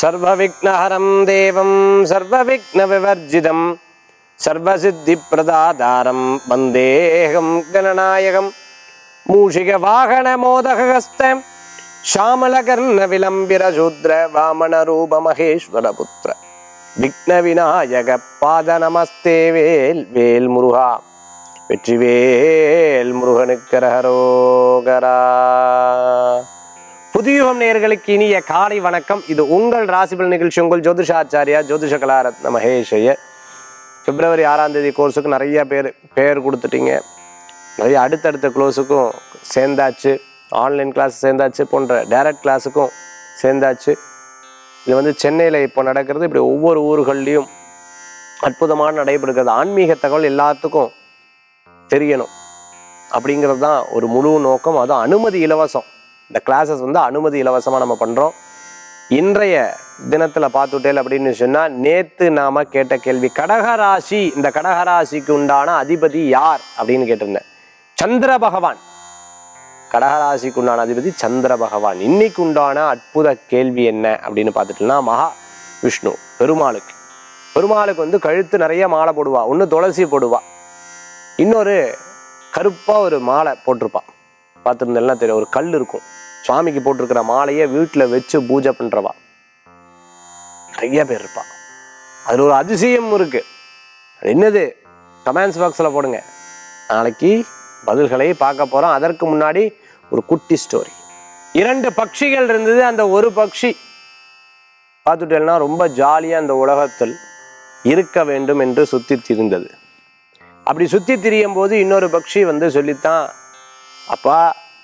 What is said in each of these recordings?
சர்வவிக்னஹரம் தேவம் சர்வவிக்ன விவர்ஜிதம் சர்வசித்தி பிரதாதாரம் வந்தேகம் கணநாயகம் மூஷிக வாகன மோதகஸ்தம் ஷாமலகர்ண விளம்பிர சூத்ர வாமன ரூப மகேஸ்வர புத்திர விக்ன விநாயக பாத நமஸ்தே வேல் வேல் முருகா வெற்றிவேல் முருகனுக்கு ரகரோகரா புதியுகம் நேயர்களுக்கு இனிய காலை வணக்கம் இது உங்கள் ராசிபல் நிகழ்ச்சி உங்கள் ஜோதிஷாச்சாரியா ஜோதிஷ கலாரத்ன மகேஷையர் பிப்ரவரி ஆறாம் தேதி கோர்ஸுக்கு நிறைய பேர் பேர் கொடுத்துட்டீங்க நிறைய அடுத்தடுத்த க்ளோஸுக்கும் சேர்ந்தாச்சு ஆன்லைன் கிளாஸ் சேர்ந்தாச்சு போன்ற டைரக்ட் கிளாஸுக்கும் சேர்ந்தாச்சு இது வந்து சென்னையில் இப்போ நடக்கிறது இப்படி ஒவ்வொரு ஊர்கள்லையும் அற்புதமான நடைபெறுகிறது ஆன்மீக தகவல் எல்லாத்துக்கும் தெரியணும் அப்படிங்கிறது தான் ஒரு முழு நோக்கம் அது அனுமதி இலவசம் இந்த கிளாஸஸ் வந்து அனுமதி இலவசமாக நம்ம பண்ணுறோம் இன்றைய தினத்தில் பார்த்துட்டேல் அப்படின்னு சொன்னால் நேத்து நாம கேட்ட கேள்வி கடகராசி இந்த கடகராசிக்கு உண்டான அதிபதி யார் அப்படின்னு கேட்டிருந்தேன் சந்திர பகவான் கடகராசிக்கு உண்டான அதிபதி சந்திர பகவான் இன்னைக்கு உண்டான அற்புத கேள்வி என்ன அப்படின்னு பார்த்துட்டோம்னா மகா விஷ்ணு பெருமாளுக்கு பெருமாளுக்கு வந்து கழுத்து நிறைய மாலை போடுவா ஒன்று துளசி போடுவா இன்னொரு கருப்பாக ஒரு மாலை போட்டிருப்பா பார்த்துருந்தேன்னா தெரியும் ஒரு கல் இருக்கும் சுவாமிக்கு போட்டிருக்கிற மாலையை வீட்டில் வச்சு பூஜை பண்ணுறவா நிறைய பேர் இருப்பா அதில் ஒரு அதிசயம் இருக்கு அது என்னது கமெண்ட்ஸ் பாக்ஸில் போடுங்க நாளைக்கு பதில்களை பார்க்க போகிறோம் அதற்கு முன்னாடி ஒரு குட்டி ஸ்டோரி இரண்டு பட்சிகள் இருந்தது அந்த ஒரு பட்சி பார்த்துட்டேன்னா ரொம்ப ஜாலியாக அந்த உலகத்தில் இருக்க வேண்டும் என்று சுத்தி திரிந்தது அப்படி சுத்தி திரியும் போது இன்னொரு பக்ஷி வந்து சொல்லித்தான் அப்பா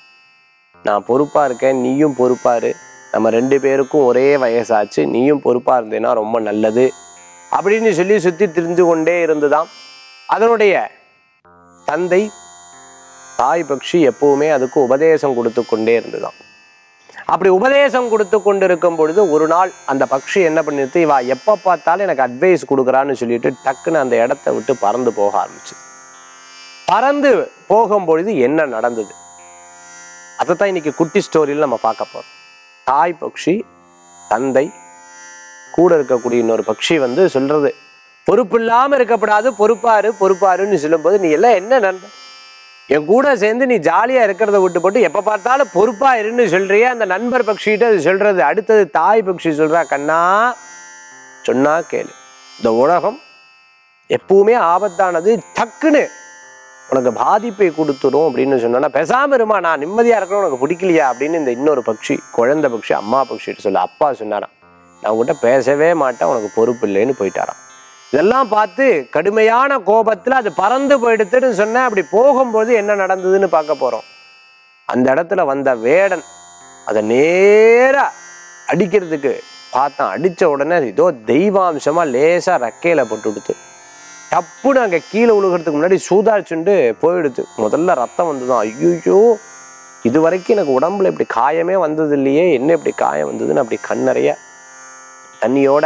நான் பொறுப்பா இருக்கேன் நீயும் பொறுப்பாரு நம்ம ரெண்டு பேருக்கும் ஒரே வயசாச்சு நீயும் பொறுப்பா இருந்தேன்னா ரொம்ப நல்லது அப்படின்னு சொல்லி சுத்தி திரிந்து கொண்டே இருந்துதான் அதனுடைய தந்தை தாய் பக்ஷி எப்பவுமே அதுக்கு உபதேசம் கொடுத்து கொண்டே இருந்துதான் அப்படி உபதேசம் கொடுத்து கொண்டு இருக்கும் பொழுது ஒரு நாள் அந்த பக்ஷி என்ன பண்ணிருது இவா எப்போ பார்த்தாலும் எனக்கு அட்வைஸ் கொடுக்குறான்னு சொல்லிட்டு டக்குன்னு அந்த இடத்த விட்டு பறந்து போக ஆரம்பிச்சு பறந்து போகும் பொழுது என்ன நடந்தது அதைத்தான் இன்னைக்கு குட்டி ஸ்டோரியில் நம்ம பார்க்க போறோம் தாய் பக்ஷி தந்தை கூட இருக்கக்கூடிய இன்னொரு பக்ஷி வந்து சொல்றது பொறுப்பு இல்லாம இருக்கக்கூடாது பொறுப்பாரு பொறுப்பாருன்னு சொல்லும்போது நீ எல்லாம் என்ன நண்பன் என் கூட சேர்ந்து நீ ஜாலியா இருக்கிறத விட்டு போட்டு எப்ப பார்த்தாலும் பொறுப்பா இருன்னு சொல்றியே அந்த நண்பர் பக்ஷிகிட்ட அது சொல்றது அடுத்தது தாய் பக்ஷி சொல்றா கண்ணா சொன்னா கேளு இந்த உலகம் எப்பவுமே ஆபத்தானது டக்குன்னு உனக்கு பாதிப்பை கொடுத்துரும் அப்படின்னு சொன்னா பேசாம இருமா நான் நிம்மதியா இருக்கணும் உனக்கு பிடிக்கலையா அப்படின்னு இந்த இன்னொரு பக்ஷி குழந்தை பக்ஷி அம்மா பக்ஷிட்டு சொல்ல அப்பா சொன்னாராம் நான் உங்ககிட்ட பேசவே மாட்டேன் உனக்கு பொறுப்பு இல்லைன்னு போயிட்டாராம் இதெல்லாம் பார்த்து கடுமையான கோபத்துல அது பறந்து போயிடுத்துன்னு சொன்னேன் அப்படி போகும்போது என்ன நடந்ததுன்னு பார்க்க போறோம் அந்த இடத்துல வந்த வேடன் அதை நேரா அடிக்கிறதுக்கு பார்த்தான் அடிச்ச உடனே அது ஏதோ தெய்வாம்சமா லேசா ரெக்கையில போட்டு கொடுத்து டப்புன்னு அங்கே கீழே விழுகிறதுக்கு முன்னாடி சூதாச்சுண்டு போயிடுது முதல்ல ரத்தம் வந்துதான் ஐயோ இது வரைக்கும் எனக்கு உடம்புல இப்படி காயமே வந்தது இல்லையே என்ன இப்படி காயம் வந்ததுன்னு அப்படி கண்ணறைய தண்ணியோட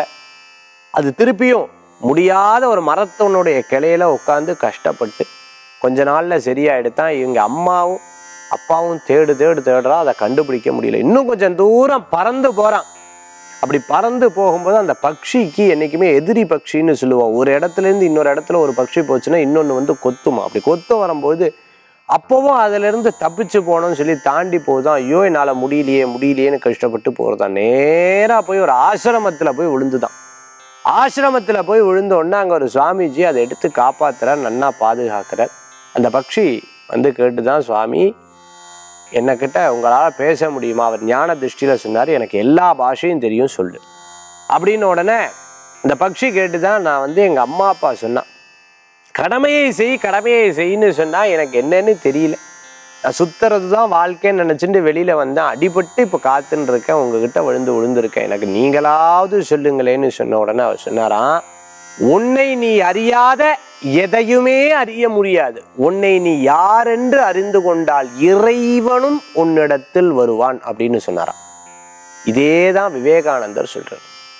அது திருப்பியும் முடியாத ஒரு மரத்தவனுடைய கிளையில உட்காந்து கஷ்டப்பட்டு கொஞ்ச நாள்ல சரியாயிடுத்தான் இவங்க அம்மாவும் அப்பாவும் தேடு தேடு தேடுறா அதை கண்டுபிடிக்க முடியல இன்னும் கொஞ்சம் தூரம் பறந்து போறான் அப்படி பறந்து போகும்போது அந்த பக்ஷிக்கு என்னைக்குமே எதிரி பக்ஷின்னு சொல்லுவோம் ஒரு இடத்துல இருந்து இன்னொரு இடத்துல ஒரு பக்ஷி போச்சுன்னா இன்னொன்று வந்து கொத்துமா அப்படி கொத்து வரும்போது அப்பவும் அதுல இருந்து தப்பிச்சு போகணும்னு சொல்லி தாண்டி போதும் ஐயோ என்னால் முடியலையே முடியலையேன்னு கஷ்டப்பட்டு போகிறதான் நேராக போய் ஒரு ஆசிரமத்தில் போய் விழுந்துதான் ஆசிரமத்தில் போய் விழுந்த உடனே அங்கே ஒரு சுவாமிஜி அதை எடுத்து காப்பாத்துறார் நன்னா பாதுகாக்கிறார் அந்த பக்ஷி வந்து கேட்டுதான் சுவாமி என்னக்கிட்ட உங்களால் பேச முடியுமா அவர் ஞான திருஷ்டியில் சொன்னார் எனக்கு எல்லா பாஷையும் தெரியும் சொல்லு அப்படின்னு உடனே இந்த பக்ஷி கேட்டு தான் நான் வந்து எங்கள் அம்மா அப்பா சொன்னான் கடமையை செய் கடமையை செய்ன்னு சொன்னால் எனக்கு என்னன்னு தெரியல நான் சுத்துறது தான் வாழ்க்கைன்னு நினச்சிட்டு வெளியில் வந்தேன் அடிபட்டு இப்போ காத்துன்னு இருக்கேன் உங்ககிட்ட விழுந்து விழுந்திருக்கேன் எனக்கு நீங்களாவது சொல்லுங்களேன்னு சொன்ன உடனே அவர் சொன்னாராம் உன்னை நீ அறியாத எதையுமே அறிய முடியாது உன்னை நீ யாரென்று அறிந்து கொண்டால் இறைவனும் உன்னிடத்தில் வருவான் அப்படின்னு சொன்னாராம் இதே தான் விவேகானந்தர் சொல்றார்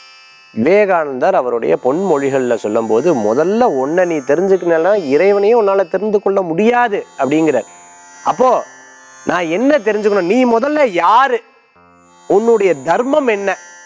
விவேகானந்தர் அவருடைய பொன்மொழிகளில் சொல்லும்போது முதல்ல ஒன்றை நீ தெரிஞ்சுக்கணும்னா இறைவனையும் உன்னால் தெரிந்து கொள்ள முடியாது அப்படிங்கிறார் அப்போ நான் என்ன தெரிஞ்சுக்கணும் நீ முதல்ல யாரு உன்னுடைய தர்மம் என்ன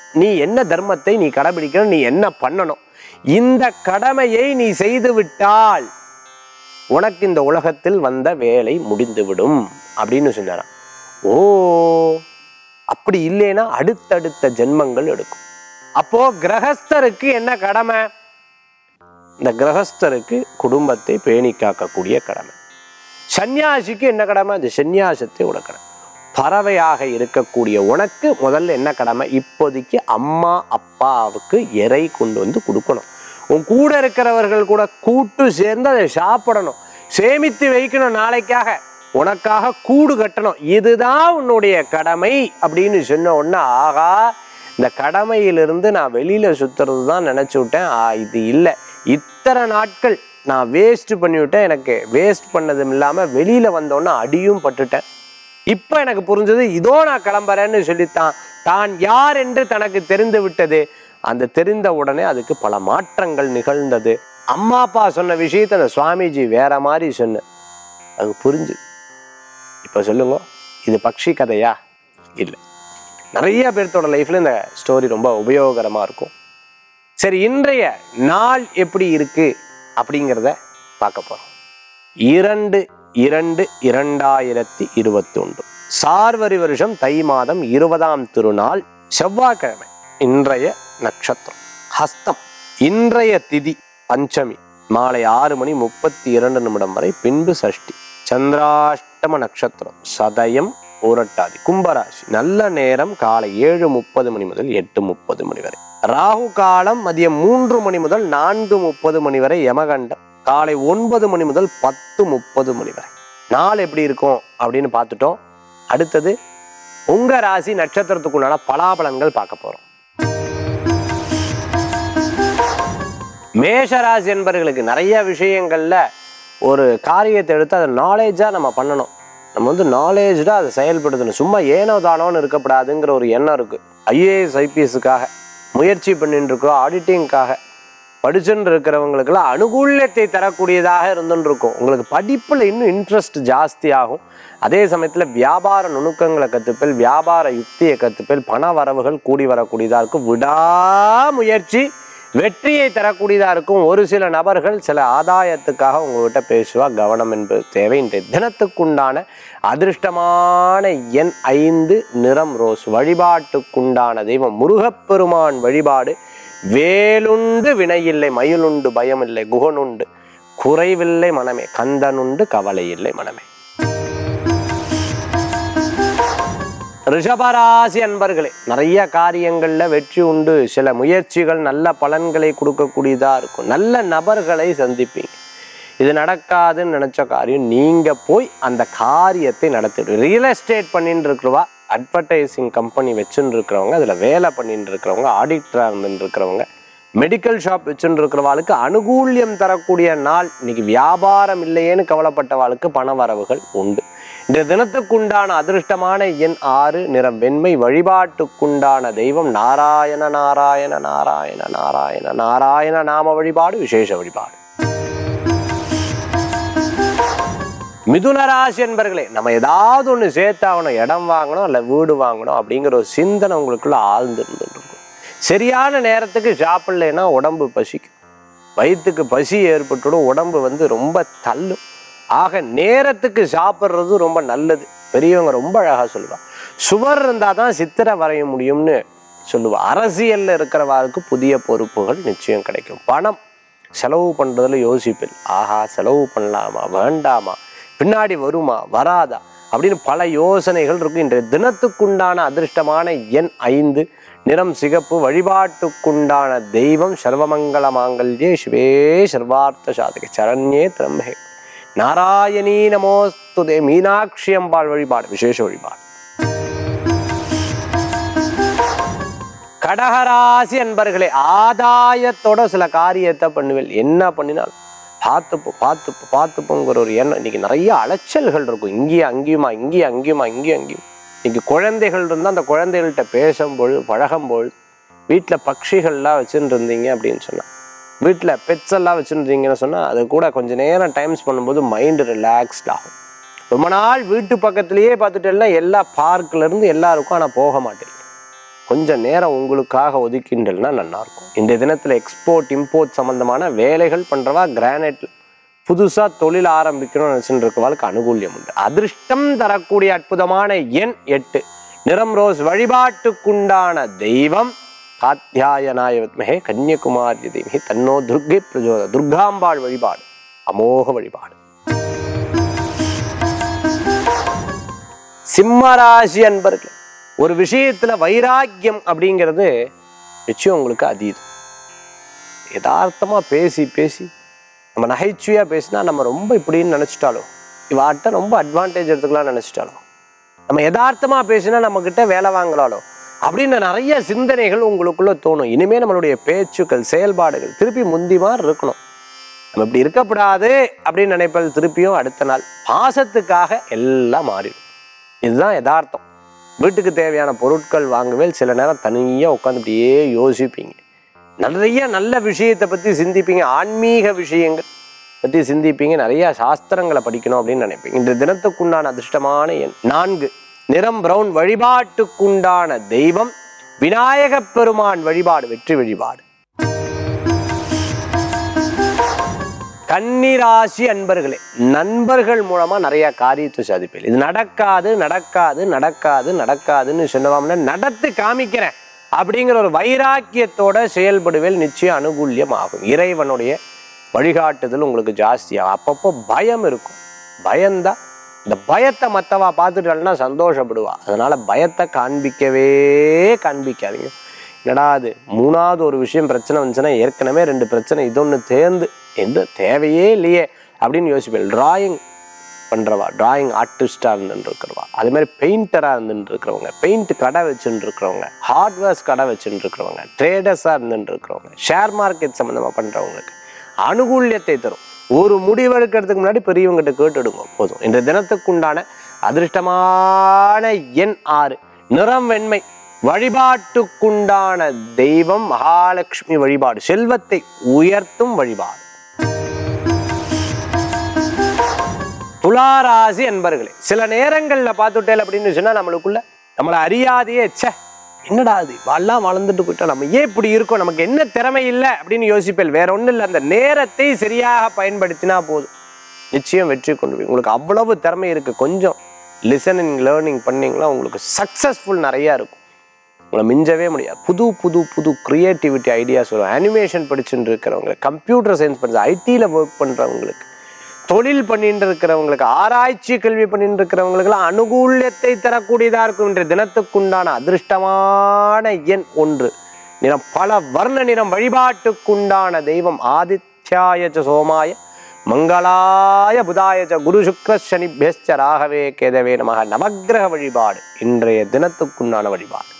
நீ என்ன தர்மத்தை நீ கடைபிடிக்கணும் நீ என்ன பண்ணணும் இந்த கடமையை நீ செய்து விட்டால் உனக்கு இந்த உலகத்தில் வந்த வேலை முடிந்துவிடும் அப்படின்னு சொன்னாராம் ஓ அப்படி இல்லைன்னா அடுத்தடுத்த ஜென்மங்கள் எடுக்கும் அப்போ கிரகஸ்தருக்கு என்ன கடமை இந்த கிரகஸ்தருக்கு குடும்பத்தை பேணி காக்கக்கூடிய கடமை சந்நியாசிக்கு என்ன கடமை இந்த சந்நியாசத்தை உனக்கடமை பறவையாக இருக்கக்கூடிய உனக்கு முதல்ல என்ன கடமை இப்போதைக்கு அம்மா அப்பாவுக்கு இறை கொண்டு வந்து கொடுக்கணும் உன் கூட இருக்கிறவர்கள் கூட கூட்டு சேர்ந்து அதை சாப்பிடணும் சேமித்து வைக்கணும் நாளைக்காக உனக்காக கூடு கட்டணும் இதுதான் உன்னுடைய கடமை அப்படின்னு சொன்ன உடனே ஆகா இந்த கடமையிலிருந்து நான் வெளியில சுத்துறது தான் நினைச்சு விட்டேன் ஆ, இது இல்லை இத்தனை நாட்கள் நான் வேஸ்ட் பண்ணிவிட்டேன் எனக்கு வேஸ்ட் பண்ணதும் இல்லாம வெளியில வந்தோன்னே அடியும் பட்டுட்டேன் இப்ப எனக்கு புரிஞ்சது இதோ நான் கிளம்புறேன்னு சொல்லித்தான் தான் யார் என்று தனக்கு தெரிந்து விட்டது அந்த தெரிந்த உடனே அதுக்கு பல மாற்றங்கள் நிகழ்ந்தது அம்மா அப்பா சொன்ன விஷயத்த அந்த சுவாமிஜி வேற மாதிரி சொன்ன அது புரிஞ்சு இப்ப சொல்லுங்க இது பக்ஷி கதையா இல்லை நிறைய பேர்த்தோட லைஃப்ல இந்த ஸ்டோரி ரொம்ப உபயோகரமா இருக்கும் சரி இன்றைய நாள் எப்படி இருக்கு அப்படிங்கிறத பார்க்க போறோம் இரண்டு இரண்டு இரண்டாயிரத்தி இருபத்தி ஒன்று சார்வரி வருஷம் தை மாதம் இருபதாம் திருநாள் செவ்வாய்க்கிழமை இன்றைய நட்சத்திரம் ஹஸ்தம் இன்றைய திதி பஞ்சமி மாலை ஆறு மணி முப்பத்தி இரண்டு நிமிடம் வரை பின்பு சஷ்டி சந்திராஷ்டம நட்சத்திரம் சதயம் ஊரட்டாதி கும்பராசி நல்ல நேரம் காலை ஏழு முப்பது மணி முதல் எட்டு முப்பது மணி வரை ராகு காலம் மதியம் மூன்று மணி முதல் நான்கு முப்பது மணி வரை யமகண்டம் காலை ஒன்பது மணி முதல் பத்து முப்பது மணி வரை நாள் எப்படி இருக்கும் அப்படின்னு பார்த்துட்டோம் அடுத்தது உங்க ராசி நட்சத்திரத்துக்குண்டான பலாபலன்கள் பார்க்க போறோம் மேஷ ராசி என்பவர்களுக்கு நிறைய விஷயங்கள்ல ஒரு காரியத்தை எடுத்து அதை நாலேஜாக நம்ம பண்ணணும் நம்ம வந்து நாலேஜாக அதை செயல்படுத்தணும் சும்மா ஏனோ தானோன்னு இருக்கக்கூடாதுங்கிற ஒரு எண்ணம் இருக்குது ஐஏஎஸ் ஐபிஎஸ்க்காக முயற்சி பண்ணிட்டு இருக்கிறோம் ஆடிட்டிங்காக படிச்சுட்டு இருக்கிறவங்களுக்கெல்லாம் அனுகூல்யத்தை தரக்கூடியதாக இருந்துட்டு இருக்கும் உங்களுக்கு படிப்பில் இன்னும் இன்ட்ரெஸ்ட் ஜாஸ்தி ஆகும் அதே சமயத்தில் வியாபார நுணுக்கங்களை கற்றுப்பேல் வியாபார யுக்தியை கற்றுப்பேல் பண வரவுகள் கூடி வரக்கூடியதாக இருக்கும் விடாமுயற்சி வெற்றியை தரக்கூடியதாக இருக்கும் ஒரு சில நபர்கள் சில ஆதாயத்துக்காக உங்ககிட்ட பேசுவா கவனம் என்பது தேவை இன்றைய தினத்துக்குண்டான அதிர்ஷ்டமான எண் ஐந்து நிறம் ரோஸ் வழிபாட்டுக்குண்டான தெய்வம் முருகப்பெருமான் வழிபாடு வேலுண்டு வினையில்லை மயிலுண்டு பயமில்லை குகனுண்டு குறைவில்லை மனமே கந்தனுண்டு கவலை இல்லை மனமே ரிஷபராசி அன்பர்களே நிறைய காரியங்கள்ல வெற்றி உண்டு சில முயற்சிகள் நல்ல பலன்களை கொடுக்கக்கூடியதா இருக்கும் நல்ல நபர்களை சந்திப்பீங்க இது நடக்காதுன்னு நினைச்ச காரியம் நீங்க போய் அந்த காரியத்தை நடத்திடு ரியல் எஸ்டேட் பண்ணிட்டு இருக்கிறவா அட்வர்டைசிங் கம்பெனி வச்சுன்னு இருக்கிறவங்க அதுல வேலை பண்ணிட்டு இருக்கிறவங்க ஆடிட்டரா இருந்துட்டு இருக்கிறவங்க மெடிக்கல் ஷாப் வச்சுட்டு இருக்கிறவாளுக்கு அனுகூல்யம் தரக்கூடிய நாள் இன்னைக்கு வியாபாரம் இல்லையேன்னு கவலைப்பட்டவாளுக்கு பண வரவுகள் உண்டு இந்த தினத்துக்குண்டான அதிர்ஷ்டமான எண் ஆறு நிறம் வெண்மை வழிபாட்டுக்குண்டான தெய்வம் நாராயண நாராயண நாராயண நாராயண நாராயண நாம வழிபாடு விசேஷ வழிபாடு மிதுன ராசி என்பர்களே நம்ம ஏதாவது ஒன்று சேர்த்தாகணும் இடம் வாங்கணும் இல்லை வீடு வாங்கணும் அப்படிங்கிற ஒரு சிந்தனை உங்களுக்குள்ள ஆழ்ந்து இருந்துட்டு இருக்கும் சரியான நேரத்துக்கு சாப்பிடலைன்னா உடம்பு பசிக்கும் வயிற்றுக்கு பசி ஏற்பட்டுடும் உடம்பு வந்து ரொம்ப தள்ளும் ஆக நேரத்துக்கு சாப்பிட்றது ரொம்ப நல்லது பெரியவங்க ரொம்ப அழகாக சொல்லுவாங்க சுவர் இருந்தால் தான் சித்திரை வரைய முடியும்னு சொல்லுவா அரசியலில் இருக்கிறவாருக்கு புதிய பொறுப்புகள் நிச்சயம் கிடைக்கும் பணம் செலவு பண்ணுறதுல யோசிப்பேன் ஆஹா செலவு பண்ணலாமா வேண்டாமா பின்னாடி வருமா வராதா அப்படின்னு பல யோசனைகள் இருக்கும் இன்றைய தினத்துக்குண்டான அதிர்ஷ்டமான எண் ஐந்து நிறம் சிகப்பு வழிபாட்டுக்குண்டான தெய்வம் சர்வமங்கல மாங்கல்யே சிவே சர்வார்த்த சாதக சரண்யே திரம்பே நாராயணீ நமோஸ்துதே மீனாட்சி அம்பாள் வழிபாடு விசேஷ வழிபாடு கடகராசி அன்பர்களே ஆதாயத்தோட சில காரியத்தை பண்ணுவேன் என்ன பண்ணினாலும் பார்த்துப்போம் பார்த்துப்போம் பார்த்துப்போங்கிற ஒரு எண்ணம் இன்னைக்கு நிறைய அலைச்சல்கள் இருக்கும் இங்கேயும் அங்கேயுமா இங்கேயும் அங்கேயுமா இங்கேயும் அங்கேயும் இன்னைக்கு குழந்தைகள் இருந்தால் அந்த குழந்தைகள்கிட்ட பேசும்பொழுது பழகும்பொழுது வீட்டில் பட்சிகள்லாம் வச்சுட்டு இருந்தீங்க அப்படின்னு சொன்னால் வீட்டில் பெட்ஸ் எல்லாம் வச்சுருந்தீங்கன்னு சொன்னால் அது கூட கொஞ்சம் நேரம் டைம் பண்ணும்போது மைண்டு ரிலாக்ஸ்ட் ஆகும் ரொம்ப நாள் வீட்டு பக்கத்துலேயே பார்த்துட்டேன்னா எல்லா பார்க்ல இருந்து எல்லாருக்கும் ஆனால் போக மாட்டேன் கொஞ்சம் நேரம் உங்களுக்காக ஒதுக்கின்றல்னா நல்லா இருக்கும் இந்த தினத்தில் எக்ஸ்போர்ட் இம்போர்ட் சம்பந்தமான வேலைகள் பண்ணுறவா கிரானைட் புதுசாக தொழில் ஆரம்பிக்கணும்னு நினச்சிட்டு இருக்கவாளுக்கு அனுகூல்யம் உண்டு அதிர்ஷ்டம் தரக்கூடிய அற்புதமான எண் எட்டு நிறம் ரோஸ் வழிபாட்டுக்குண்டான தெய்வம் காத்தியாயனாய வித்மகே கன்னியகுமாரி தேவி தன்னோ துர்கை பிரஜோத துர்காம்பாள் வழிபாடு அமோக வழிபாடு சிம்மராசி அன்பர்களே ஒரு விஷயத்துல வைராக்கியம் அப்படிங்கிறது நிச்சயம் உங்களுக்கு அதீதம் யதார்த்தமா பேசி பேசி நம்ம நகைச்சுவையா பேசினா நம்ம ரொம்ப இப்படின்னு நினைச்சிட்டாலோ இவாட்ட ரொம்ப அட்வான்டேஜ் எடுத்துக்கலாம் நினைச்சிட்டாலோ நம்ம யதார்த்தமா பேசினா நம்ம கிட்ட வேலை வாங்கலாலோ அப்படின்னு நிறைய சிந்தனைகள் உங்களுக்குள்ள தோணும் இனிமே நம்மளுடைய பேச்சுக்கள் செயல்பாடுகள் திருப்பி முந்தி மாதிரி இருக்கணும் நம்ம இப்படி இருக்கக்கூடாது அப்படின்னு நினைப்பது திருப்பியும் அடுத்த நாள் பாசத்துக்காக எல்லாம் மாறிடும் இதுதான் யதார்த்தம் வீட்டுக்கு தேவையான பொருட்கள் வாங்கவே சில நேரம் தனியாக உட்காந்து இப்படியே யோசிப்பீங்க நிறைய நல்ல விஷயத்தை பற்றி சிந்திப்பீங்க ஆன்மீக விஷயங்கள் பற்றி சிந்திப்பீங்க நிறைய சாஸ்திரங்களை படிக்கணும் அப்படின்னு நினைப்பீங்க இந்த தினத்துக்குண்டான அதிர்ஷ்டமான எண் நான்கு நிறம் பிரவுன் வழிபாட்டுக்குண்டான தெய்வம் விநாயகப் பெருமான் வழிபாடு வெற்றி வழிபாடு கன்னிராசி அன்பர்களே நண்பர்கள் மூலமா நிறைய காரியத்தை சாதிப்பேன் இது நடக்காது நடக்காது நடக்காது நடக்காதுன்னு சொன்னவாம்ல நடத்து காமிக்கிறேன் அப்படிங்கிற ஒரு வைராக்கியத்தோட செயல்படுவேல் நிச்சயம் அனுகூல்யம் ஆகும் இறைவனுடைய வழிகாட்டுதல் உங்களுக்கு ஜாஸ்தியாகும் அப்பப்போ பயம் இருக்கும் பயம்தான் இந்த பயத்தை மற்றவா பார்த்துட்டாள்னா சந்தோஷப்படுவா அதனால பயத்தை காண்பிக்கவே காண்பிக்காதீங்க என்னடா அது மூணாவது ஒரு விஷயம் பிரச்சனை வந்துச்சுன்னா ஏற்கனவே ரெண்டு பிரச்சனை இதொன்று தேர்ந்து எந்த தேவையே இல்லையே அப்படின்னு யோசிப்பேன் டிராயிங் பண்ணுறவா டிராயிங் ஆர்டிஸ்டாக இருந்துட்டு இருக்கிறவா அதே மாதிரி பெயிண்டராக இருந்துட்டு இருக்கிறவங்க பெயிண்ட் கடை வச்சுட்டு இருக்கிறவங்க ஹார்ட்வேர்ஸ் கடை வச்சுட்டு இருக்கிறவங்க ட்ரேடர்ஸாக இருந்துட்டு இருக்கிறவங்க ஷேர் மார்க்கெட் சம்மந்தமாக பண்ணுறவங்களுக்கு அனுகூல்யத்தை தரும் ஒரு முடிவெடுக்கிறதுக்கு முன்னாடி பெரியவங்ககிட்ட கேட்டுடுங்க போதும் இந்த தினத்துக்குண்டான அதிர்ஷ்டமான எண் ஆறு நிறம் வெண்மை வழிபாட்டுக்குண்டான தெய்வம் மகாலட்சுமி வழிபாடு செல்வத்தை உயர்த்தும் வழிபாடு துளாராசி என்பர்களே சில நேரங்கள்ல பார்த்துட்டேல் அப்படின்னு சொன்னா நம்மளுக்குள்ள நம்மளை அறியாதையே ச்சே என்னடா அது வாழலாம் வளர்ந்துட்டு போயிட்டோம் நம்ம ஏன் இப்படி இருக்கோம் நமக்கு என்ன திறமை இல்லை அப்படின்னு யோசிப்பேன் வேற ஒண்ணும் இல்லை அந்த நேரத்தை சரியாக பயன்படுத்தினா போதும் நிச்சயம் வெற்றி கொண்டு போய் உங்களுக்கு அவ்வளவு திறமை இருக்கு கொஞ்சம் லிசனிங் லேர்னிங் பண்ணீங்களா உங்களுக்கு சக்ஸஸ்ஃபுல் நிறைய இருக்கும் உங்களை மிஞ்சவே முடியாது புது புது புது க்ரியேட்டிவிட்டி ஐடியாஸ் வரும் அனிமேஷன் படிச்சுட்டு இருக்கிறவங்க கம்ப்யூட்டர் சயின்ஸ் படிச்சு ஐடியில் ஒர்க் பண்ணுறவங்களுக்கு தொழில் பண்ணிட்டு இருக்கிறவங்களுக்கு ஆராய்ச்சி கல்வி பண்ணிட்டு இருக்கிறவங்களுக்குலாம் அனுகூல்யத்தை தரக்கூடியதா இருக்கும் இன்றைய தினத்துக்குண்டான அதிர்ஷ்டமான எண் ஒன்று நிறம் பல வர்ண நிறம் வழிபாட்டுக்குண்டான தெய்வம் ஆதித்யாய ச சோமாய மங்களாய புதாய ச குரு சுக்ர சனிபியஸ்ச ராகவே கேதவே நமக நவக்கிரக வழிபாடு இன்றைய தினத்துக்குண்டான வழிபாடு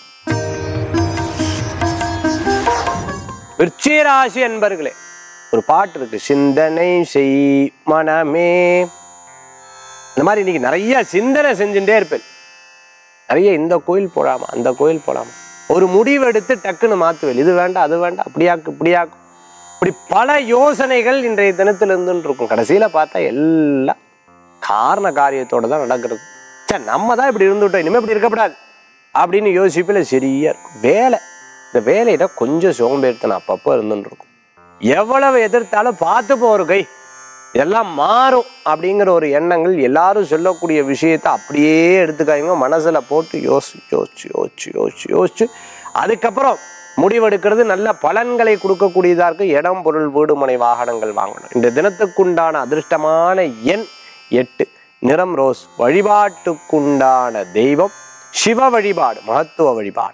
விருச்சிகராசி அன்பர்களே ஒரு பாட்டு இருக்கு சிந்தனை செய் மனமே இந்த மாதிரி இன்னைக்கு நிறைய சிந்தனை செஞ்சுட்டே இருப்பேன் நிறைய இந்த கோயில் போடாம அந்த கோயில் போடாம ஒரு முடிவெடுத்து டக்குன்னு மாத்துவேல் இது வேண்டாம் அது வேண்டாம் அப்படியாக்கு இப்படியாக்கு இப்படி பல யோசனைகள் இன்றைய தினத்துல இருந்துன்னு இருக்கும் கடைசியில பார்த்தா எல்லாம் காரண காரியத்தோட தான் நடக்கிறது சே நம்ம தான் இப்படி இருந்துட்டோம் இனிமே இப்படி இருக்கக்கூடாது அப்படின்னு யோசிப்பில் சரியா இருக்கும் வேலை இந்த வேலையில கொஞ்சம் சோம்பேறித்தனம் அப்பப்போ இருந்துட்டு இருக்கும் எவ்வளவு எதிர்த்தாலும் பார்த்து போ ஒரு கை இதெல்லாம் மாறும் அப்படிங்கிற ஒரு எண்ணங்கள் எல்லாரும் சொல்லக்கூடிய விஷயத்தை அப்படியே எடுத்துக்காதீங்க மனசுல போட்டு யோசி யோசிச்சு யோசிச்சு யோசிச்சு யோசிச்சு அதுக்கப்புறம் முடிவெடுக்கிறது நல்ல பலன்களை கொடுக்கக்கூடியதா இருக்கு இடம் பொருள் வீடு மனை வாகனங்கள் வாங்கணும் இந்த தினத்துக்குண்டான அதிர்ஷ்டமான எண் எட்டு நிறம் ரோஸ் வழிபாட்டுக்குண்டான தெய்வம் சிவ வழிபாடு மகத்துவ வழிபாடு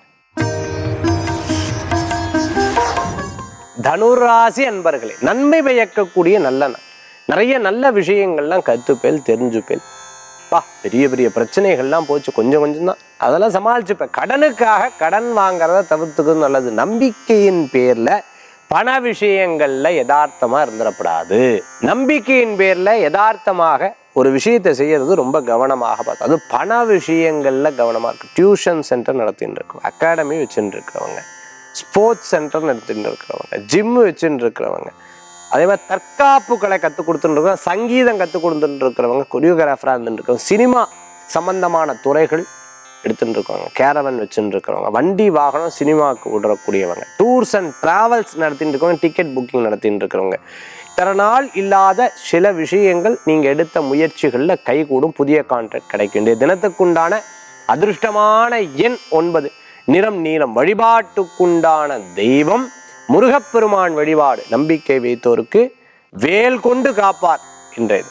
தனுராசி அன்பர்களே நன்மை பயக்கக்கூடிய நல்ல நாள் நிறைய நல்ல விஷயங்கள்லாம் கத்துப்பேல் தெரிஞ்சுப்பேல் பா பெரிய பெரிய பிரச்சனைகள்லாம் போச்சு கொஞ்சம் கொஞ்சம் தான் அதெல்லாம் சமாளிச்சுப்பேன் கடனுக்காக கடன் வாங்குறத தவிர்த்துக்கிறது நல்லது நம்பிக்கையின் பேர்ல பண விஷயங்கள்ல யதார்த்தமா இருந்துடக்கூடாது நம்பிக்கையின் பேர்ல யதார்த்தமாக ஒரு விஷயத்தை செய்யறது ரொம்ப கவனமாக பார்த்து அது பண விஷயங்கள்ல கவனமா இருக்கு டியூஷன் சென்டர் நடத்தின்னு இருக்கோம் அகாடமி வச்சுட்டு இருக்கிறவங்க ஸ்போர்ட்ஸ் சென்டர் நடத்திட்டு இருக்கிறவங்க ஜிம் வச்சுட்டு இருக்கிறவங்க அதே மாதிரி தற்காப்பு கலை கற்றுக் கொடுத்துட்டு இருக்கோம் சங்கீதம் கற்றுக் கொடுத்துட்டு இருக்கிறவங்க கொரியோகிராஃபராக இருந்துட்டு இருக்கோம் சினிமா சம்பந்தமான துறைகள் எடுத்துட்டு இருக்கவங்க கேரவன் வச்சுட்டு இருக்கிறவங்க வண்டி வாகனம் சினிமாவுக்கு விடக்கூடியவங்க டூர்ஸ் அண்ட் டிராவல்ஸ் நடத்திட்டு இருக்கவங்க டிக்கெட் புக்கிங் நடத்திட்டு இருக்கிறவங்க இத்தனை நாள் இல்லாத சில விஷயங்கள் நீங்கள் எடுத்த முயற்சிகளில் கைகூடும் புதிய கான்ட்ராக்ட் கிடைக்கும் இன்றைய தினத்துக்குண்டான அதிர்ஷ்டமான எண் ஒன்பது நிறம் நீலம் வழிபாட்டுக்குண்டான தெய்வம் முருகப்பெருமான் வழிபாடு நம்பிக்கை வைத்தோருக்கு வேல் கொண்டு காப்பார் இன்றையது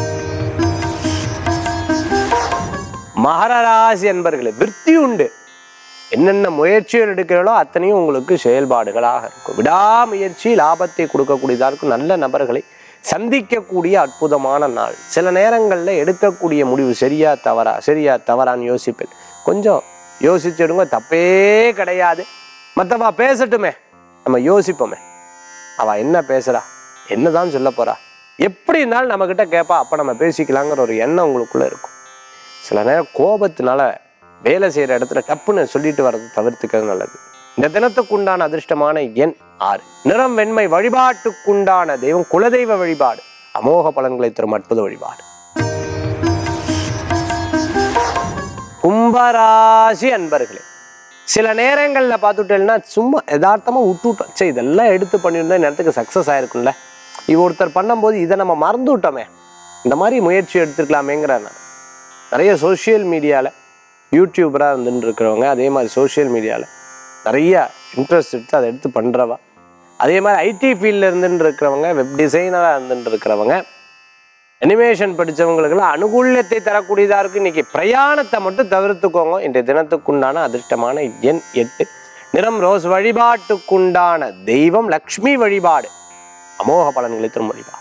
மகர ராசி என்பர்களே விருத்தி உண்டு என்னென்ன முயற்சிகள் எடுக்கிறீர்களோ அத்தனையும் உங்களுக்கு செயல்பாடுகளாக இருக்கும் விடாமுயற்சி லாபத்தை கொடுக்கக்கூடியதாக இருக்கும் நல்ல நபர்களை சந்திக்கக்கூடிய அற்புதமான நாள் சில நேரங்களில் எடுக்கக்கூடிய முடிவு சரியா தவறா சரியா தவறான்னு யோசிப்பேன் கொஞ்சம் யோசிச்சிடுங்க தப்பே கிடையாது மற்றவா பேசட்டுமே நம்ம யோசிப்போமே அவ என்ன பேசுறா என்னதான் சொல்ல போறா எப்படி இருந்தாலும் நம்ம கிட்ட கேட்பா அப்ப நம்ம பேசிக்கலாங்கிற ஒரு எண்ணம் உங்களுக்குள்ள இருக்கும் சில நேரம் கோபத்தினால வேலை செய்யற இடத்துல டப்புன்னு சொல்லிட்டு வர்றது தவிர்த்துக்கிறது நல்லது இந்த தினத்துக்குண்டான அதிர்ஷ்டமான எண் ஆறு நிறம் வெண்மை வழிபாட்டுக்குண்டான தெய்வம் குலதெய்வ வழிபாடு அமோக பலன்களை தரும் அற்புத வழிபாடு கும்பராசி அன்பர்களே சில நேரங்களில் பார்த்துட்டேன்னா சும்மா யதார்த்தமா விட்டுவிட்டோம் சரி இதெல்லாம் எடுத்து பண்ணியிருந்தா நேரத்துக்கு சக்ஸஸ் ஆயிருக்கும்ல இவ ஒருத்தர் பண்ணும்போது இதை நம்ம மறந்து விட்டோமே இந்த மாதிரி முயற்சி எடுத்துக்கலாமேங்கிற நான் நிறைய சோஷியல் மீடியாவில் யூடியூபராக இருந்துட்டு இருக்கிறவங்க அதே மாதிரி சோஷியல் மீடியாவில் நிறைய இன்ட்ரெஸ்ட் எடுத்து அதை எடுத்து பண்ணுறவா அதே மாதிரி ஐடி ஃபீல்டில் இருந்துட்டு இருக்கிறவங்க வெப் டிசைனராக இருந்துட்டு இருக்கிறவங்க அனிமேஷன் படித்தவங்களுக்கெல்லாம் அனுகூல்யத்தை தரக்கூடியதாக இருக்குது இன்னைக்கு பிரயாணத்தை மட்டும் தவிர்த்துக்கோங்க இன்றைய தினத்துக்குண்டான அதிர்ஷ்டமான எண் எட்டு நிறம் ரோஸ் வழிபாட்டுக்குண்டான தெய்வம் லக்ஷ்மி வழிபாடு அமோக பலன்களை தரும் வழிபாடு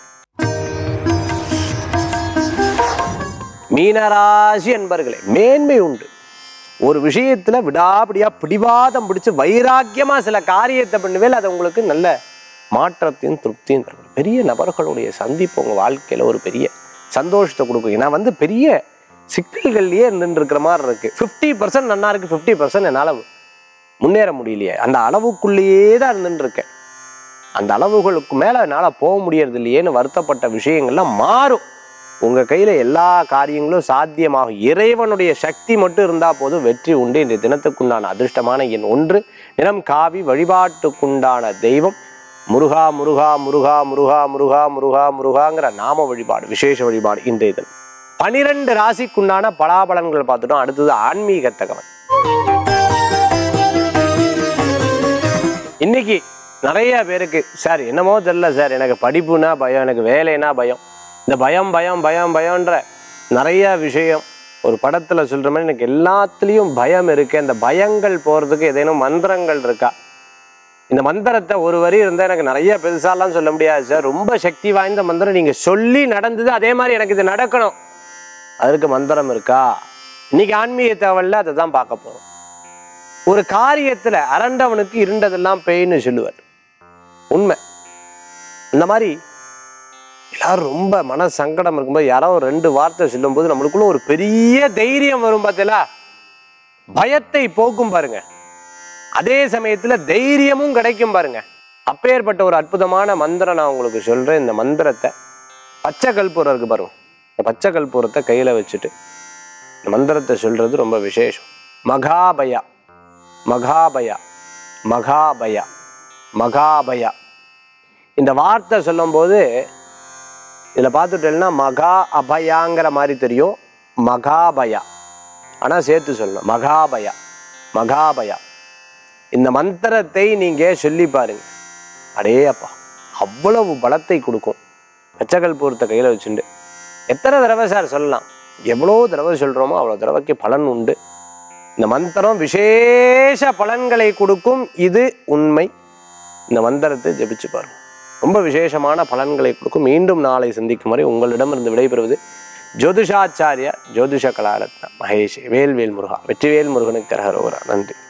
மீனராசி என்பர்களே மேன்மை உண்டு ஒரு விஷயத்துல விடாபிடியா பிடிவாதம் பிடிச்சு வைராக்கியமா சில காரியத்தை பண்ணுவேல் அது உங்களுக்கு நல்ல மாற்றத்தையும் திருப்தியும் தரும் பெரிய நபர்களுடைய சந்திப்பு உங்க வாழ்க்கையில ஒரு பெரிய சந்தோஷத்தை கொடுக்கும் நான் வந்து பெரிய சிக்கல்கள்லயே இருந்துட்டு இருக்கிற மாதிரி இருக்கு ஃபிஃப்டி பர்சன்ட் நல்லா இருக்கு ஃபிஃப்டி பர்சன்ட் என்னால முன்னேற முடியலையே அந்த அளவுக்குள்ளேயே தான் இருந்துட்டு இருக்கேன் அந்த அளவுகளுக்கு மேல என்னால போக முடியறது இல்லையேன்னு வருத்தப்பட்ட விஷயங்கள்லாம் மாறும் உங்க கையில எல்லா காரியங்களும் சாத்தியமாகும் இறைவனுடைய சக்தி மட்டும் இருந்தா போதும் வெற்றி உண்டு இந்த தினத்துக்குண்டான அதிர்ஷ்டமான எண் ஒன்று நிறம் காவி வழிபாட்டுக்குண்டான தெய்வம் முருகா முருகா முருகா முருகா முருகா முருகா முருகாங்கிற நாம வழிபாடு விசேஷ வழிபாடு இன்றைய தினம் பனிரெண்டு ராசிக்குண்டான பலாபலன்கள் பார்த்துட்டோம் அடுத்தது ஆன்மீக தகவல் இன்னைக்கு நிறைய பேருக்கு சார் என்னமோ தெரியல சார் எனக்கு படிப்புனா பயம் எனக்கு வேலைனா பயம் இந்த பயம் பயம் பயம் பயம்ன்ற நிறைய விஷயம் ஒரு படத்துல சொல்ற மாதிரி எனக்கு எல்லாத்துலேயும் பயம் இருக்கு அந்த பயங்கள் போறதுக்கு ஏதேனும் மந்திரங்கள் இருக்கா இந்த மந்திரத்தை ஒரு வரி இருந்தால் எனக்கு நிறைய பெருசாலாம் சொல்ல முடியாது சார் ரொம்ப சக்தி வாய்ந்த மந்திரம் நீங்க சொல்லி நடந்தது அதே மாதிரி எனக்கு இது நடக்கணும் அதற்கு மந்திரம் இருக்கா இன்னைக்கு ஆன்மீக தகவல்ல அதை தான் பார்க்க போறோம் ஒரு காரியத்துல அரண்டவனுக்கு இருண்டதெல்லாம் பேய்ன்னு சொல்லுவார் உண்மை இந்த மாதிரி எல்லாரும் ரொம்ப மன சங்கடம் இருக்கும்போது யாரோ ஒரு ரெண்டு வார்த்தை சொல்லும்போது நம்மளுக்குள்ள ஒரு பெரிய தைரியம் வரும் பார்த்தீங்களா பயத்தை போக்கும் பாருங்க அதே சமயத்துல தைரியமும் கிடைக்கும் பாருங்க அப்பேற்பட்ட ஒரு அற்புதமான மந்திரம் நான் உங்களுக்கு சொல்றேன் இந்த மந்திரத்தை பச்சை கற்பூரம் இருக்கு பாருங்க இந்த பச்சை கற்பூரத்தை கையில வச்சுட்டு இந்த மந்திரத்தை சொல்றது ரொம்ப விசேஷம் மகாபயா மகாபயா மகாபயா மகாபயா இந்த வார்த்தை சொல்லும்போது இதில் பார்த்துட்டேன்னா மகா அபயாங்கிற மாதிரி தெரியும் மகாபயா ஆனால் சேர்த்து சொல்லணும் மகாபயா மகாபயா இந்த மந்திரத்தை நீங்கள் சொல்லி பாருங்க அடே அப்பா அவ்வளவு பலத்தை கொடுக்கும் பச்சைக்கல் பூரத்தை கையில் வச்சுண்டு எத்தனை தடவை சார் சொல்லலாம் எவ்வளோ தடவை சொல்கிறோமோ அவ்வளோ தடவைக்கு பலன் உண்டு இந்த மந்திரம் விசேஷ பலன்களை கொடுக்கும் இது உண்மை இந்த மந்திரத்தை ஜெபிச்சு பாருங்க ரொம்ப விசேஷமான பலன்களை கொடுக்கும் மீண்டும் நாளை சந்திக்கும் வரை உங்களிடமிருந்து விடைபெறுவது ஜோதிஷாச்சாரியா ஜோதிஷ கலாரத்னா மகேஷ் வேல்வேல் முருகா வெற்றிவேல் முருகனுக்கு கரகரோகரா நன்றி